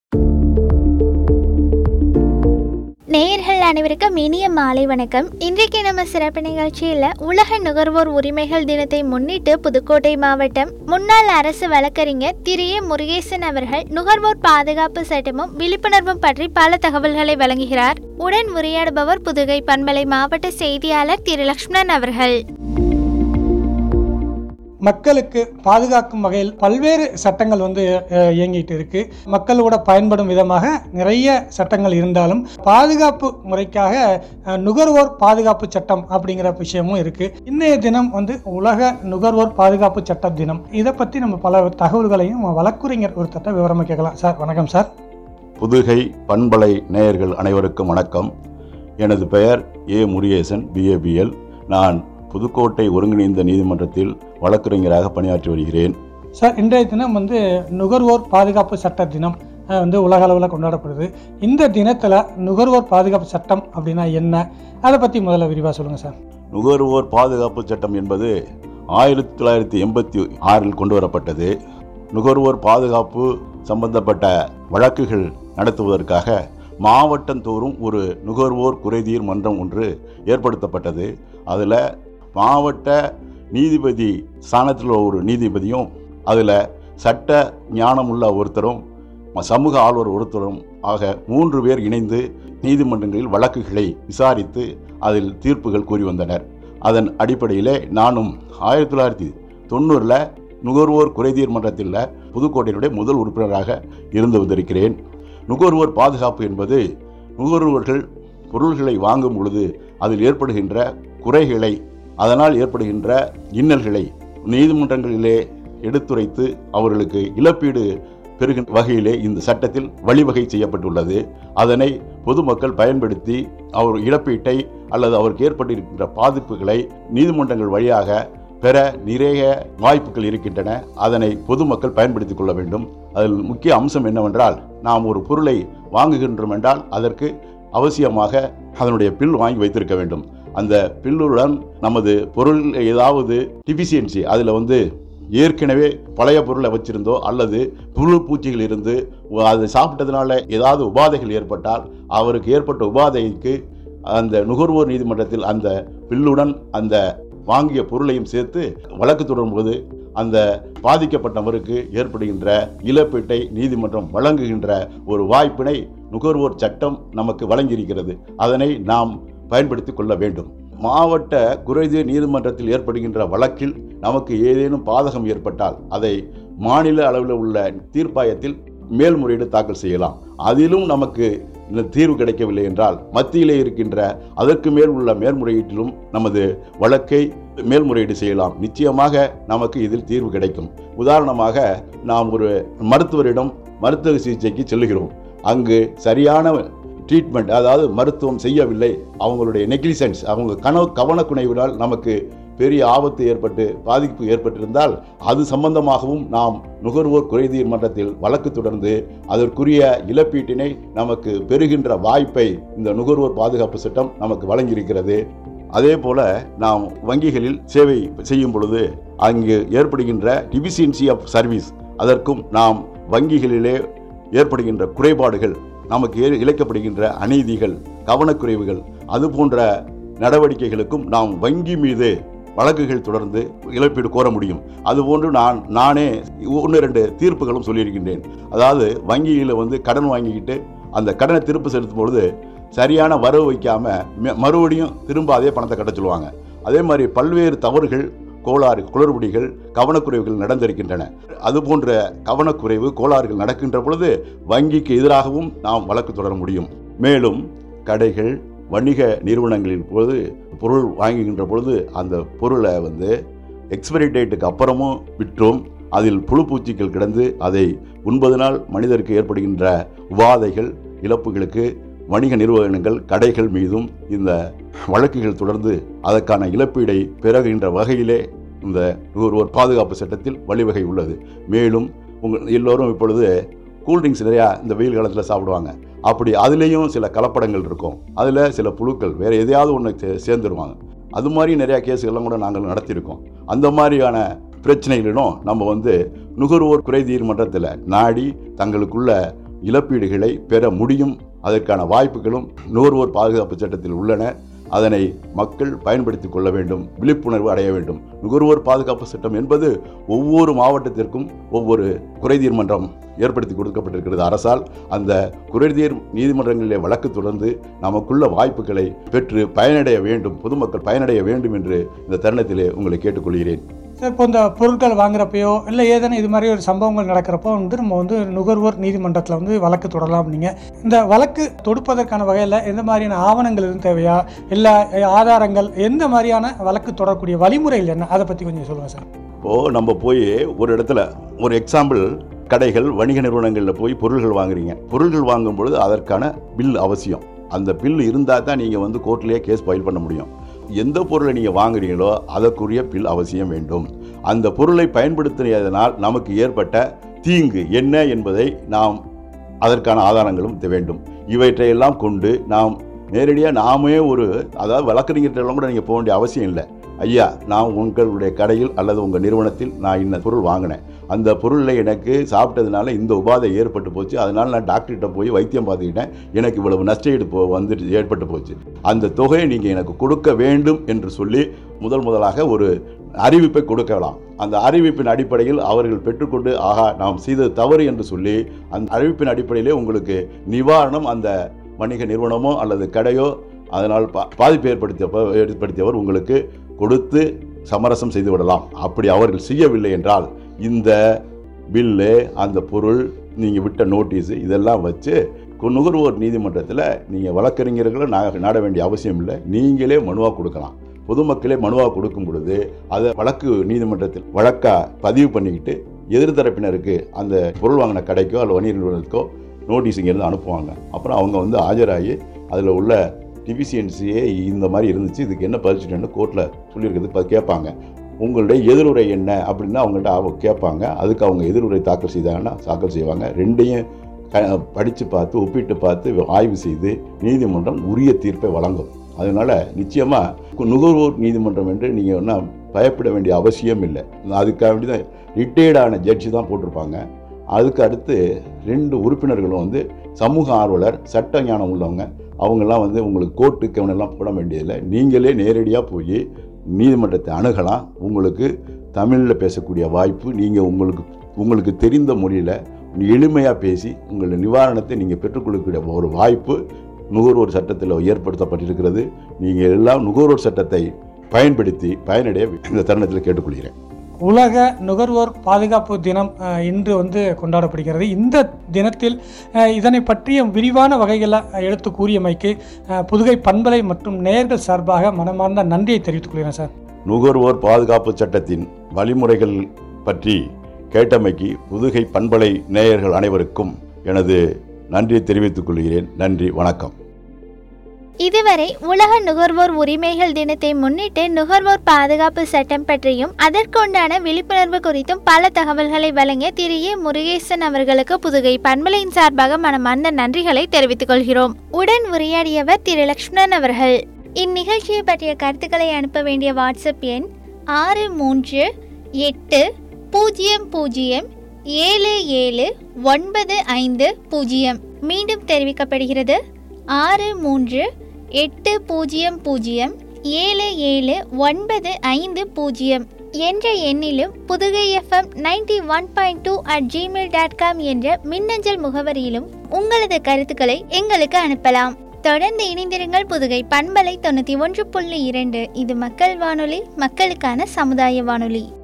நேயர்கள் அனைவருக்கும் இனிய மாலை வணக்கம் இன்றைக்கு நம்ம சிறப்பு நிகழ்ச்சியில் உலக நுகர்வோர் உரிமைகள் தினத்தை முன்னிட்டு புதுக்கோட்டை மாவட்டம் முன்னாள் அரசு வழக்கறிஞர் திரு ஏ முருகேசன் அவர்கள் நுகர்வோர் பாதுகாப்பு சட்டமும் விழிப்புணர்வும் பற்றி பல தகவல்களை வழங்குகிறார் உடன் உரையாடுபவர் புதுகை பண்பலை மாவட்ட செய்தியாளர் திரு லக்ஷ்மணன் அவர்கள் மக்களுக்கு பாதுகாக்கும் வகையில் பல்வேறு சட்டங்கள் வந்து அஹ், இயங்கிட்டு இருக்கு மக்களோட பயன்படும் விதமாக நிறைய சட்டங்கள் இருந்தாலும் பாதுகாப்பு முறைக்காக அஹ், நுகர்வோர் பாதுகாப்பு சட்டம் அப்படிங்கிற விஷயமும் இருக்கு இன்றைய தினம் வந்து உலக நுகர்வோர் பாதுகாப்பு சட்ட தினம் இதை பற்றி நம்ம பல தகவல்களையும் வழக்குரைஞர் ஒருத்தட்ட விவரமாக கேட்கலாம் சார் வணக்கம் சார் புதுகை பண்பலை நேயர்கள் அனைவருக்கும் வணக்கம் எனது பெயர் ஏ முருகேசன் பிஏபிஎல் நான் புதுக்கோட்டை ஒருங்கிணைந்த நீதிமன்றத்தில் வழக்கறிஞராக பணியாற்றி வருகிறேன் சார் இன்றைய தினம் வந்து நுகர்வோர் பாதுகாப்பு சட்ட தினம் அஹ், வந்து உலக அளவில் கொண்டாடப்படுது இந்த தினத்தில் நுகர்வோர் பாதுகாப்பு சட்டம் அப்படின்னா என்ன அதை பற்றி முதல்ல விரிவாக சொல்லுங்கள் சார் நுகர்வோர் பாதுகாப்பு சட்டம் என்பது ஆயிரத்தி தொள்ளாயிரத்தி எண்பத்தி ஆறில் கொண்டு வரப்பட்டது நுகர்வோர் பாதுகாப்பு சம்பந்தப்பட்ட வழக்குகள் நடத்துவதற்காக மாவட்டந்தோறும் ஒரு நுகர்வோர் குறைதீர் மன்றம் ஒன்று ஏற்படுத்தப்பட்டது அதில் மாவட்ட நீதிபதி ஸ்தானத்தில் ஒரு நீதிபதியும் அதில் சட்ட ஞானமுள்ள ஒருத்தரும் ம- சமூக ஆழ்வர் ஒருத்தரும் ஆக மூன்று பேர் இணைந்து நீதிமன்றங்களில் வழக்குகளை விசாரித்து அதில் தீர்ப்புகள் கூறி வந்தனர் அதன் அடிப்படையிலே நானும் ஆயிரத்தி தொள்ளாயிரத்தி தொண்ணூறில் நுகர்வோர் குறைதீர் மன்றத்தில் புதுக்கோட்டையினுடைய முதல் உறுப்பினராக இருந்து வந்திருக்கிறேன் நுகர்வோர் பாதுகாப்பு என்பது நுகர்வோர்கள் பொருள்களை வாங்கும் பொழுது அதில் ஏற்படுகின்ற குறைகளை அதனால் ஏற்படுகின்ற இன்னல்களை நீதிமன்றங்களிலே எடுத்துரைத்து அவர்களுக்கு இழப்பீடு பெறுகின்ற வகையிலே இந்த சட்டத்தில் வழிவகை செய்யப்பட்டுள்ளது அதனை பொதுமக்கள் பயன்படுத்தி அவர் இழப்பீட்டை அல்லது அவருக்கு ஏற்பட்டிருக்கின்ற பாதிப்புகளை நீதிமன்றங்கள் வழியாக பெற நிறைய வாய்ப்புகள் இருக்கின்றன அதனை பொதுமக்கள் பயன்படுத்திக் கொள்ள வேண்டும் அதில் முக்கிய அம்சம் என்னவென்றால் நாம் ஒரு பொருளை வாங்குகின்றோம் என்றால் அதற்கு அவசியமாக அதனுடைய பில் வாங்கி வைத்திருக்க வேண்டும் அந்த பில்லுடன் நமது பொருள் ஏதாவது டிஃபிஷியன்சி அதில் வந்து ஏற்கனவே பழைய பொருளை வச்சிருந்தோ அல்லது புழு பூச்சிகள் இருந்து அதை சாப்பிட்டதுனால ஏதாவது உபாதைகள் ஏற்பட்டால் அவருக்கு ஏற்பட்ட உபாதைக்கு அந்த நுகர்வோர் நீதிமன்றத்தில் அந்த பில்லுடன் அந்த வாங்கிய பொருளையும் சேர்த்து வழக்கு தொடரும்போது அந்த பாதிக்கப்பட்டவருக்கு ஏற்படுகின்ற இழப்பீட்டை நீதிமன்றம் வழங்குகின்ற ஒரு வாய்ப்பினை நுகர்வோர் சட்டம் நமக்கு வழங்கியிருக்கிறது அதனை நாம் பயன்படுத்திக் கொள்ள வேண்டும் மாவட்ட குறைதீர் நீதிமன்றத்தில் ஏற்படுகின்ற வழக்கில் நமக்கு ஏதேனும் பாதகம் ஏற்பட்டால் அதை மாநில அளவில் உள்ள தீர்ப்பாயத்தில் மேல்முறையீடு தாக்கல் செய்யலாம் அதிலும் நமக்கு இந்த தீர்வு கிடைக்கவில்லை என்றால் மத்தியிலே இருக்கின்ற அதற்கு மேல் உள்ள மேல்முறையீட்டிலும் நமது வழக்கை மேல்முறையீடு செய்யலாம் நிச்சயமாக நமக்கு இதில் தீர்வு கிடைக்கும் உதாரணமாக நாம் ஒரு மருத்துவரிடம் மருத்துவ சிகிச்சைக்கு செல்லுகிறோம் அங்கு சரியான ட்ரீட்மெண்ட் அதாவது மருத்துவம் செய்யவில்லை அவங்களுடைய நெக்லிசன்ஸ் அவங்க கனவு கவனக்குறைவினால் நமக்கு பெரிய ஆபத்து ஏற்பட்டு பாதிப்பு ஏற்பட்டிருந்தால் அது சம்பந்தமாகவும் நாம் நுகர்வோர் குறைதீர் மன்றத்தில் வழக்கு தொடர்ந்து அதற்குரிய இழப்பீட்டினை நமக்கு பெறுகின்ற வாய்ப்பை இந்த நுகர்வோர் பாதுகாப்பு சட்டம் நமக்கு வழங்கியிருக்கிறது அதே போல நாம் வங்கிகளில் சேவை செய்யும் பொழுது அங்கு ஏற்படுகின்ற டிஃபிஷியன்சி ஆஃப் சர்வீஸ் அதற்கும் நாம் வங்கிகளிலே ஏற்படுகின்ற குறைபாடுகள் நமக்கு ஏ- இழைக்கப்படுகின்ற அநீதிகள் கவனக்குறைவுகள் அது போன்ற நடவடிக்கைகளுக்கும் நாம் வங்கி மீது வழக்குகள் தொடர்ந்து இழப்பீடு கோர முடியும் அதுபோன்று நான் நானே ஒன்று ரெண்டு தீர்ப்புகளும் சொல்லியிருக்கின்றேன் அதாவது வங்கியில் வந்து கடன் வாங்கிக்கிட்டு அந்த கடனை திருப்பி செலுத்தும் பொழுது சரியான வரவு வைக்காம ம- மறுபடியும் திரும்ப அதே பணத்தை கட்ட சொல்லுவாங்க அதே மாதிரி பல்வேறு தவறுகள் கோளாறு குளறுபடிகள் கவனக்குறைவுகள் நடந்திருக்கின்றன அதுபோன்ற கவனக்குறைவு கோளாறுகள் நடக்கின்ற பொழுது வங்கிக்கு எதிராகவும் நாம் வழக்கு தொடர முடியும் மேலும் கடைகள் வணிக நிறுவனங்களின் போது பொருள் வாங்குகின்ற பொழுது அந்த பொருளை வந்து எக்ஸ்பைரி டேட்டுக்கு அப்புறமும் விற்றோம் அதில் புழு பூச்சிகள் கிடந்து அதை உண்பதனால் மனிதருக்கு ஏற்படுகின்ற உபாதைகள் இழப்புகளுக்கு வணிக நிறுவனங்கள் கடைகள் மீதும் இந்த வழக்குகள் தொடர்ந்து அதற்கான இழப்பீடை பெறுகின்ற வகையிலே இந்த நுகர்வோர் பாதுகாப்பு சட்டத்தில் வழிவகை உள்ளது மேலும் உங்கள் எல்லோரும் இப்பொழுது கூல்ட்ரிங்க்ஸ் நிறையா இந்த வெயில் காலத்தில் சாப்பிடுவாங்க அப்படி அதுலேயும் சில கலப்படங்கள் இருக்கும் அதில் சில புழுக்கள் வேறு எதையாவது ஒன்று சே சேர்ந்துருவாங்க அது மாதிரி நிறையா கேஸுகள்லாம் கூட நாங்கள் நடத்தியிருக்கோம் அந்த மாதிரியான பிரச்சனைகளிலும் நம்ம வந்து நுகர்வோர் குறைதீர் மன்றத்தில் நாடி தங்களுக்குள்ள இழப்பீடுகளை பெற முடியும் அதற்கான வாய்ப்புகளும் நுகர்வோர் பாதுகாப்பு சட்டத்தில் உள்ளன அதனை மக்கள் பயன்படுத்திக் கொள்ள வேண்டும் விழிப்புணர்வு அடைய வேண்டும் நுகர்வோர் பாதுகாப்பு சட்டம் என்பது ஒவ்வொரு மாவட்டத்திற்கும் ஒவ்வொரு குறைதீர் மன்றம் ஏற்படுத்தி கொடுக்கப்பட்டிருக்கிறது அரசால் அந்த குறைதீர் நீதிமன்றங்களிலே வழக்கு தொடர்ந்து நமக்குள்ள வாய்ப்புகளை பெற்று பயனடைய வேண்டும் பொதுமக்கள் பயனடைய வேண்டும் என்று இந்த தருணத்திலே உங்களை கேட்டுக்கொள்கிறேன் சார் இப்போ இந்த பொருட்கள் வாங்குறப்பயோ இல்லை ஏதேனும் இது மாதிரி ஒரு சம்பவங்கள் நடக்கிறப்போ வந்து நம்ம வந்து நுகர்வோர் நீதிமன்றத்தில் வந்து வழக்கு தொடரலாம் நீங்கள் இந்த வழக்கு தொடுப்பதற்கான வகையில் எந்த மாதிரியான ஆவணங்கள் எதுவும் தேவையா இல்லை ஆதாரங்கள் எந்த மாதிரியான வழக்கு தொடரக்கூடிய வழிமுறைகள் என்ன அதை பற்றி கொஞ்சம் சொல்லுங்கள் சார் இப்போது நம்ம போய் ஒரு இடத்துல ஒரு எக்ஸாம்பிள் கடைகள் வணிக நிறுவனங்களில் போய் பொருள்கள் வாங்குறீங்க பொருள்கள் வாங்கும் பொழுது அதற்கான பில் அவசியம் அந்த பில் இருந்தால் தான் நீங்கள் வந்து கோர்ட்லேயே கேஸ் ஃபைல் பண்ண முடியும் எந்த பொருளை நீங்கள் வாங்குறீங்களோ அதற்குரிய பில் அவசியம் வேண்டும் அந்த பொருளை பயன்படுத்தியதனால் நமக்கு ஏற்பட்ட தீங்கு என்ன என்பதை நாம் அதற்கான ஆதாரங்களும் தே- வேண்டும் இவற்றையெல்லாம் கொண்டு நாம் நேரடியாக நாமே ஒரு அதாவது வழக்கறிஞர்கிட்டலாம் கூட நீங்கள் போக வேண்டிய அவசியம் இல்லை ஐயா நான் உங்களுடைய கடையில் அல்லது உங்கள் நிறுவனத்தில் நான் இந்த பொருள் வாங்கினேன் அந்த பொருளில் எனக்கு சாப்பிட்டதுனால இந்த உபாதை ஏற்பட்டு போச்சு அதனால் நான் டாக்டர்கிட்ட போய் வைத்தியம் பார்த்துக்கிட்டேன் எனக்கு இவ்வளவு நஷ்டஈடு போ வந்துட்டு ஏற்பட்டு போச்சு அந்த தொகையை நீங்கள் எனக்கு கொடுக்க வேண்டும் என்று சொல்லி முதல் முதலாக ஒரு அறிவிப்பை கொடுக்கலாம் அந்த அறிவிப்பின் அடிப்படையில் அவர்கள் பெற்றுக்கொண்டு ஆகா நாம் செய்தது தவறு என்று சொல்லி அந்த அறிவிப்பின் அடிப்படையிலே உங்களுக்கு நிவாரணம் அந்த வணிக நிறுவனமோ அல்லது கடையோ அதனால் பா பாதிப்பு ஏற்படுத்திய ஏற்படுத்தியவர் உங்களுக்கு கொடுத்து சமரசம் செய்து விடலாம் அப்படி அவர்கள் செய்யவில்லை என்றால் இந்த பில்லு அந்த பொருள் நீங்கள் விட்ட நோட்டீஸு இதெல்லாம் வச்சு கு- நுகர்வோர் நீதிமன்றத்தில் நீங்கள் வழக்கறிஞர்களை நா- நாட வேண்டிய அவசியம் இல்லை நீங்களே மனுவாக கொடுக்கலாம் பொதுமக்களே மனுவாக கொடுக்கும் பொழுது அதை வழக்கு நீதிமன்றத்தில் வழக்காக பதிவு பண்ணிக்கிட்டு எதிர்தரப்பினருக்கு அந்த பொருள் வாங்கின கடைக்கோ அல்லது வணிக நிறுவனத்துக்கோ நோட்டீஸ் இங்கேருந்து அனுப்புவாங்க அப்புறம் அவங்க வந்து ஆஜராகி அதில் உள்ள டிஃபிஷியன்சியே இந்த மாதிரி இருந்துச்சு இதுக்கு என்ன பரிசுன்னு கோர்ட்டில் சொல்லியிருக்கிறது ப- கேட்பாங்க உங்களுடைய எதிர்வுரை என்ன அப்படின்னு அவங்கள்ட்ட அவங்க கேட்பாங்க அதுக்கு அவங்க எதிர்வுரை தாக்கல் செய்தாங்கன்னா தாக்கல் செய்வாங்க ரெண்டையும் க படித்து பார்த்து ஒப்பிட்டு பார்த்து ஆய்வு செய்து நீதிமன்றம் உரிய தீர்ப்பை வழங்கும் அதனால் நிச்சயமாக நுகர்வோர் நீதிமன்றம் என்று நீங்கள் ஒன்றும் பயப்பட வேண்டிய அவசியம் இல்லை அதுக்காக வேண்டி தான் ரிட்டையர்டான ஜட்ஜி தான் போட்டிருப்பாங்க அதுக்கு அடுத்து ரெண்டு உறுப்பினர்களும் வந்து சமூக ஆர்வலர் சட்ட ஞானம் உள்ளவங்க அவங்கெல்லாம் வந்து உங்களுக்கு கோர்ட்டு கவனெல்லாம் போட வேண்டியதில்லை நீங்களே நேரடியாக போய் நீதிமன்றத்தை அணுகலாம் உங்களுக்கு தமிழில் பேசக்கூடிய வாய்ப்பு நீங்கள் உங்களுக்கு உங்களுக்கு தெரிந்த மொழியில் எளிமையாக பேசி உங்கள் நிவாரணத்தை நீங்கள் பெற்றுக்கொள்ளக்கூடிய ஒரு வாய்ப்பு நுகர்வோர் சட்டத்தில் ஏற்படுத்தப்பட்டிருக்கிறது நீங்கள் எல்லாம் நுகர்வோர் சட்டத்தை பயன்படுத்தி பயனடைய இந்த தருணத்தில் கேட்டுக்கொள்கிறேன் உலக நுகர்வோர் பாதுகாப்பு தினம் அஹ், இன்று வந்து கொண்டாடப்படுகிறது இந்த தினத்தில் அஹ், இதனை பற்றிய விரிவான வகைகளை எடுத்து கூறியமைக்கு அஹ், புதுகை பண்பலை மற்றும் நேயர்கள் சார்பாக மனமார்ந்த நன்றியை தெரிவித்துக் கொள்கிறேன் சார் நுகர்வோர் பாதுகாப்பு சட்டத்தின் வழிமுறைகள் பற்றி கேட்டமைக்கு புதுகை பண்பலை நேயர்கள் அனைவருக்கும் எனது நன்றியை தெரிவித்துக் கொள்கிறேன் நன்றி வணக்கம் இதுவரை உலக நுகர்வோர் உரிமைகள் தினத்தை முன்னிட்டு நுகர்வோர் பாதுகாப்பு சட்டம் பற்றியும் அதற்குண்டான விழிப்புணர்வு குறித்தும் பல தகவல்களை வழங்கிய திரு ஏ முருகேசன் அவர்களுக்கு புதுகை பண்பலையின் சார்பாக மனமார்ந்த நன்றிகளை தெரிவித்துக் கொள்கிறோம் உடன் உரையாடியவர் திரு லக்ஷ்மணன் அவர்கள் இந்நிகழ்ச்சியை பற்றிய கருத்துக்களை அனுப்ப வேண்டிய வாட்ஸ்அப் எண் ஆறு மூன்று எட்டு பூஜ்ஜியம் பூஜ்ஜியம் ஏழு ஏழு ஒன்பது ஐந்து பூஜ்ஜியம் மீண்டும் தெரிவிக்கப்படுகிறது ஆறு மூன்று எட்டு பூஜ்ஜியம் பூஜ்ஜியம் ஏழு ஏழு ஒன்பது ஐந்து பூஜ்ஜியம் என்ற எண்ணிலும் Pudukai F M ninety one point two at Gmail dot com என்ற மின்னஞ்சல் முகவரியிலும் உங்களது கருத்துக்களை எங்களுக்கு அனுப்பலாம் தொடர்ந்து இணைந்திருங்கள் புதுகை பண்பலை தொண்ணூற்றி ஒன்று புள்ளி இரண்டு இது மக்கள் வானொலி மக்களுக்கான சமுதாய வானொலி